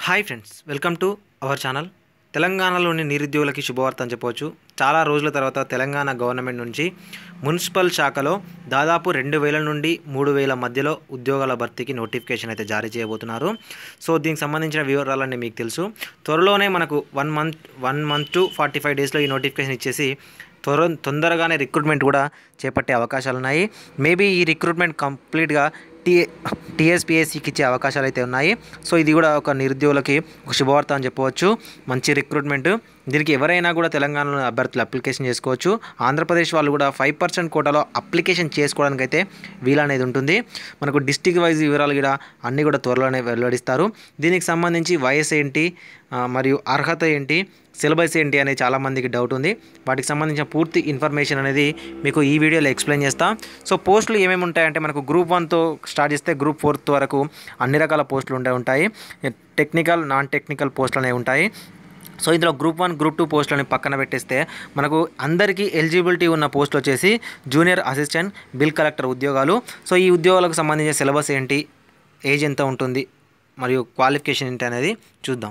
hi friends welcome to our channel తెలంగాణలోని నిరుద్యోగులకి శుభవార్త అని చెప్పవచ్చు చాలా రోజుల తర్వాత తెలంగాణ గవర్నమెంట్ నుంచి మున్సిపల్ శాఖలో దాదాపు రెండు వేల నుండి మూడు వేల మధ్యలో ఉద్యోగాల భర్తీకి నోటిఫికేషన్ అయితే జారీ చేయబోతున్నారు సో దీనికి సంబంధించిన వివరాలన్నీ మీకు తెలుసు త్వరలోనే మనకు one month one month to forty five డేస్లో ఈ నోటిఫికేషన్ ఇచ్చేసి త్వర తొందరగానే రిక్రూట్మెంట్ కూడా చేపట్టే అవకాశాలు ఉన్నాయి మేబీ ఈ రిక్రూట్మెంట్ కంప్లీట్గా టీ టీఎస్పిఎస్సికి ఇచ్చే అవకాశాలు అయితే ఉన్నాయి సో ఇది కూడా ఒక నిరుద్యోగులకి ఒక శుభవార్త అని చెప్పవచ్చు మంచి రిక్రూట్మెంట్ దీనికి ఎవరైనా కూడా తెలంగాణలో అభ్యర్థులు అప్లికేషన్ చేసుకోవచ్చు ఆంధ్రప్రదేశ్ వాళ్ళు కూడా ఫైవ్ పర్సెంట్ కోటాలో అప్లికేషన్ చేసుకోవడానికి అయితే వీలనేది ఉంటుంది మనకు డిస్టిక్ వైజ్ వివరాలు కూడా అన్నీ కూడా త్వరలోనే వెల్లడిస్తారు దీనికి సంబంధించి వయసు ఏంటి ఆ, మరియు అర్హత ఏంటి సిలబస్ ఏంటి అనేది చాలామందికి డౌట్ ఉంది వాటికి సంబంధించిన పూర్తి ఇన్ఫర్మేషన్ అనేది మీకు ఈ వీడియోలో ఎక్స్ప్లెయిన్ చేస్తా సో పోస్టులు ఏమేమి ఉంటాయంటే మనకు గ్రూప్ వన్తో స్టార్ట్ చేస్తే గ్రూప్ ఫోర్త్ వరకు అన్ని రకాల పోస్టులు ఉండే ఉంటాయి టెక్నికల్ నాన్ టెక్నికల్ పోస్టులు అనేవి ఉంటాయి సో ఇందులో గ్రూప్ వన్ గ్రూప్ టూ పోస్టులని పక్కన పెట్టేస్తే మనకు అందరికీ ఎలిజిబిలిటీ ఉన్న పోస్టులు వచ్చేసి జూనియర్ అసిస్టెంట్ బిల్ కలెక్టర్ ఉద్యోగాలు సో ఈ ఉద్యోగాలకు సంబంధించిన సిలబస్ ఏంటి ఏజ్ ఎంత ఉంటుంది మరియు క్వాలిఫికేషన్ ఏంటి అనేది చూద్దాం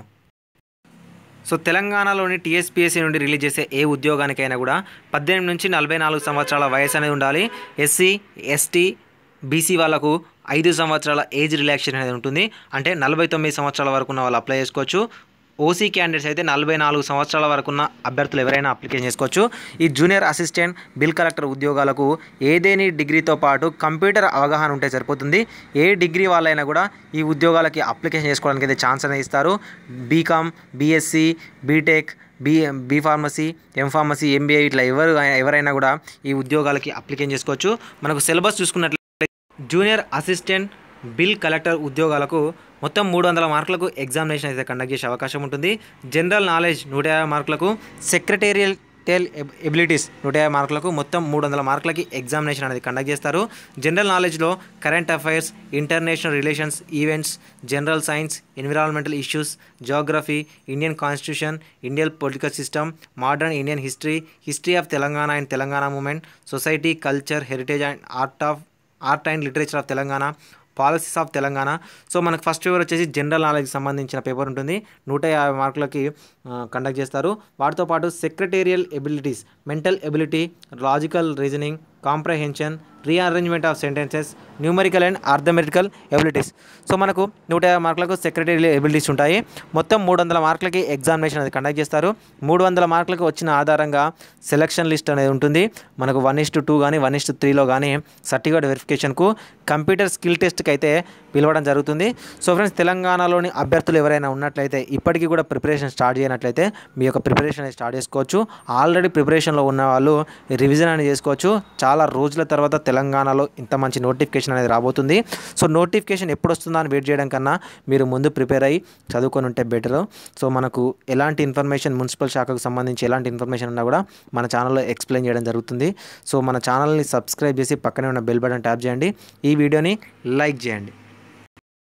సో తెలంగాణలోని టీఎస్పీఎస్సీ నుండి రిలీజ్ చేసే ఏ ఉద్యోగానికైనా కూడా పద్దెనిమిది నుంచి నలభై నాలుగు సంవత్సరాల వయసు అనేది ఉండాలి ఎస్సీ ఎస్టీ బీసీ వాళ్ళకు ఐదు సంవత్సరాల ఏజ్ రిలాక్సేషన్ అనేది ఉంటుంది అంటే నలభై తొమ్మిది సంవత్సరాల వరకు ఉన్న వాళ్ళు అప్లై చేసుకోవచ్చు ఓసీ క్యాండిడేట్స్ అయితే నలభై నాలుగు సంవత్సరాల వరకు ఉన్న అభ్యర్థులు ఎవరైనా అప్లికేషన్ చేసుకోవచ్చు ఈ జూనియర్ అసిస్టెంట్ బిల్ కలెక్టర్ ఉద్యోగాలకు ఏదేని డిగ్రీతో పాటు కంప్యూటర్ అవగాహన ఉంటే సరిపోతుంది ఏ డిగ్రీ వాళ్ళైనా కూడా ఈ ఉద్యోగాలకి అప్లికేషన్ చేసుకోవడానికి అయితే ఛాన్స్ అనేది ఇస్తారు BCom BSc BTech B B pharmacy M pharmacy MBA ఇట్లా ఎవరు ఎవరైనా కూడా ఈ ఉద్యోగాలకి అప్లికేషన్ చేసుకోవచ్చు మనకు సిలబస్ చూసుకున్నట్లయితే జూనియర్ అసిస్టెంట్ బిల్ కలెక్టర్ ఉద్యోగాలకు మొత్తం మూడు వందల మార్కులకు ఎగ్జామినేషన్ అయితే కండక్ట్ చేసే అవకాశం ఉంటుంది జనరల్ నాలెడ్జ్ నూట యాభై మార్కులకు సెక్రటేరియల్ టెల్ ఎబిలిటీస్ నూట యాభై మార్కులకు మొత్తం మూడు వందల మార్కులకి ఎగ్జామినేషన్ అనేది కండక్ట్ చేస్తారు జనరల్ నాలెడ్జ్లో current affairs international relations events general science environmental issues geography Indian constitution Indian political system modern Indian history history of Telangana and Telangana movement society culture heritage and art of art and literature of Telangana policies of Telangana so మనకు first paper వచ్చేసి general నాలెడ్జ్కి సంబంధించిన paper ఉంటుంది నూట యాభై మార్కులకి conduct చేస్తారు వాటితో పాటు secretarial abilities mental ability logical reasoning comprehension rearrangement of sentences numerical and arithmetical abilities so మనకు నూట యాభై మార్కులకు సెక్రటరీ ఎబిలిటీస్ ఉంటాయి మొత్తం మూడు వందల మార్కులకి ఎగ్జామినేషన్ అనేది కండక్ట్ చేస్తారు మూడు వందల మార్కులకు వచ్చిన ఆధారంగా సెలక్షన్ లిస్ట్ అనేది ఉంటుంది మనకు వన్ ఇస్ టు టూ కానీ వన్ ఇస్ టు త్రీలో కానీ సర్టిఫికేట్ వెరిఫికేషన్కు కంప్యూటర్ స్కిల్ టెస్ట్కి అయితే పిలవడం జరుగుతుంది సో ఫ్రెండ్స్ తెలంగాణలోని అభ్యర్థులు ఎవరైనా ఉన్నట్లయితే ఇప్పటికీ కూడా ప్రిపరేషన్ స్టార్ట్ చేయనట్లయితే మీ యొక్క ప్రిపరేషన్ అనేది స్టార్ట్ చేసుకోవచ్చు ఆల్రెడీ ప్రిపరేషన్లో ఉన్న వాళ్ళు రివిజన్ అనేది చేసుకోవచ్చు చాలా రోజుల తర్వాత తెలంగాణలో ఇంత మంచి నోటిఫికేషన్ అనేది రాబోతుంది సో నోటిఫికేషన్ ఎప్పుడు వస్తుందా అని వెయిట్ చేయడం కన్నా మీరు ముందు ప్రిపేర్ అయ్యి చదువుకొని ఉంటే బెటర్ సో మనకు ఎలాంటి ఇన్ఫర్మేషన్ మున్సిపల్ శాఖకు సంబంధించి ఎలాంటి ఇన్ఫర్మేషన్ ఉన్నా కూడా మన ఛానల్లో ఎక్స్ప్లెయిన్ చేయడం జరుగుతుంది సో మన ఛానల్ని సబ్స్క్రైబ్ చేసి పక్కనే ఉన్న బెల్ బటన్ ట్యాప్ చేయండి ఈ వీడియోని లైక్ చేయండి